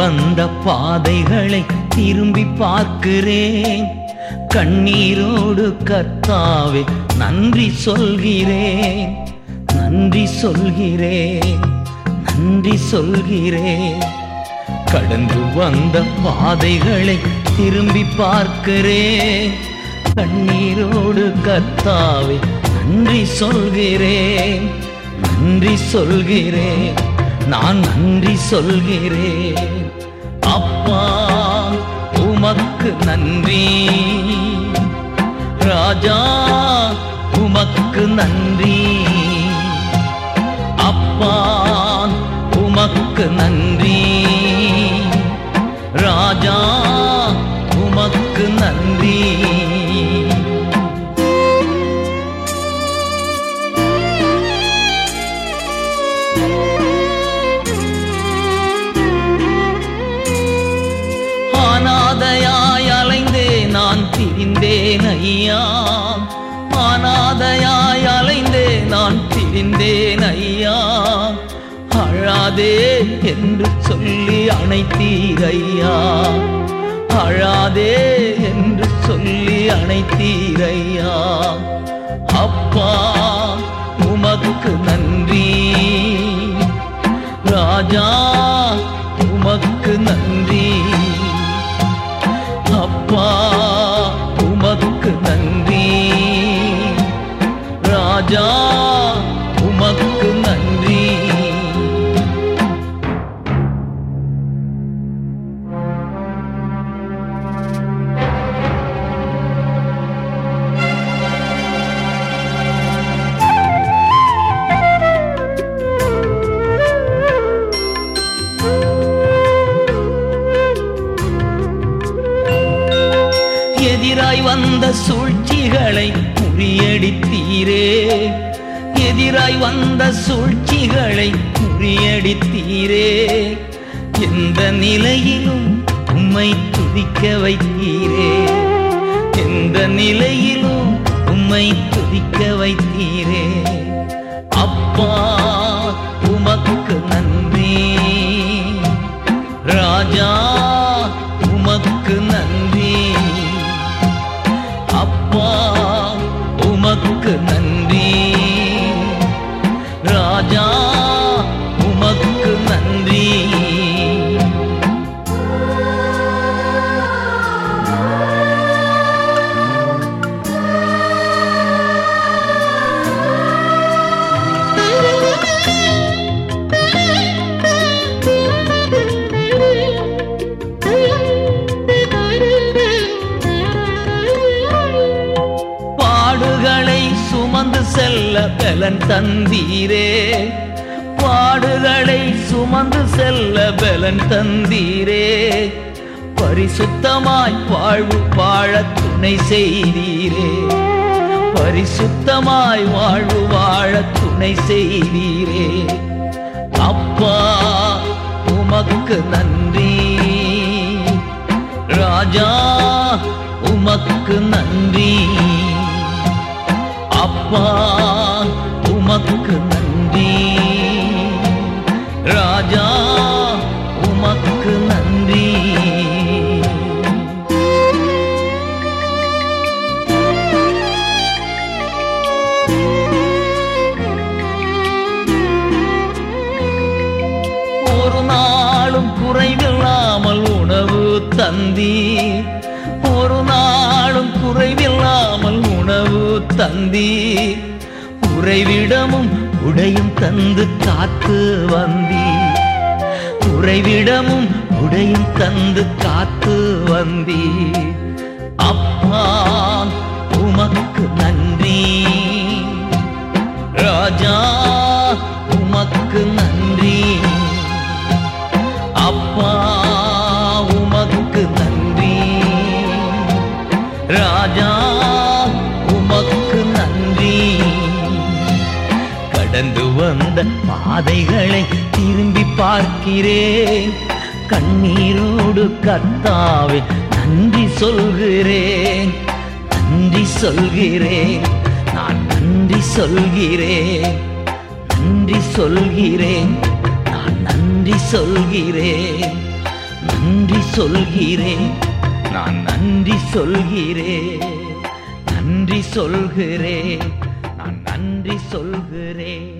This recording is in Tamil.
வந்த பாதைகளை திரும்பி பார்க்கிறேன் கண்ணீரோடு கர்த்தாவே நன்றி சொல்கிறேன் நன்றி சொல்கிறேன் நன்றி சொல்கிறேன் கடந்து வந்த பாதைகளை திரும்பி பார்க்கிறேன் கண்ணீரோடு கர்த்தாவே நன்றி சொல்கிறேன் நன்றி சொல்கிறேன் நான் நன்றி சொல்கிறேன் அப்பா உமக்கு நன்றி ராஜா உமக்கு நன்றி அப்பா உமக்கு நன்றி ராஜா உமக்கு நன்றி ஆனாதையாய் அலைந்தே நான் திரிந்தேன் ஐயா ஆனாதையாய் அலைந்தே நான் திரிந்தேன் ஐயா அழாதே என்று சொல்லி அணைத்தீர் ஐயா அழாதே என்று சொல்லி அணைத்தீர் ஐயா அப்பா உமக்கு நன்றி ராஜா உமக்கு நன்றி அப்பா உமக்கு நன்றி ராஜா உமக்கு நன்றி எதிராய் வந்த சூழ்ச்சிகளை முறியடித்தீரே எதிராய் வந்த சூழ்ச்சிகளை முறியடித்தீரே எந்த நிலையிலும் உம்மை துதிக்க வைத்தீரே எந்த நிலையிலும் உம்மை துதிக்க வைத்தீரே அப்பா உமக்கு நன்றி ராஜா உமக்கு நன்றி அப்பா உமக்கு நன்றி ராஜா உமக்கு நன்றி பாடுகளை சுமந்து செல்ல பலன் தந்தீரே பாடுகளை சுமந்து செல்ல பலன் தந்தீரே பரிசுத்தமாய் வாழ்வு வாழ துணை செய்தீரே பரிசுத்தமாய் வாழ்வு வாழ துணை செய்தீரே அப்பா உமக்கு நன்றி ராஜா உமக்கு நன்றி அப்பா உமக்கு நன்றி ராஜா உமக்கு நன்றி ஒரு நாளும் குறைவில்லாமல் உணவு தந்தி ஒரு நாளும் குறைவில்லாமல் உணவு தந்தி உறைவிடமும் உடையும் தந்து காத்து வந்தி உறைவிடமும் உடையும் தந்து காத்து வந்தி அப்பா உமக்கு நன்றி ராஜா உமக்கு நன்றி அப்பா உமக்கு நன்றி ராஜா உமக்கு நன்றி கடந்து வந்த பாதைகளை திரும்பி பார்க்கிறேன் கண்ணீரோடு கர்த்தாவே நன்றி சொல்கிறேன் நன்றி சொல்கிறேன் நான் நன்றி சொல்கிறேன் நன்றி சொல்கிறேன் நான் நன்றி சொல்கிறேன் நன்றி சொல்கிறேன் நான் நன்றி சொல்கிறேன் நன்றி சொல்கிறேன் நான் நன்றி சொல்கிறேன்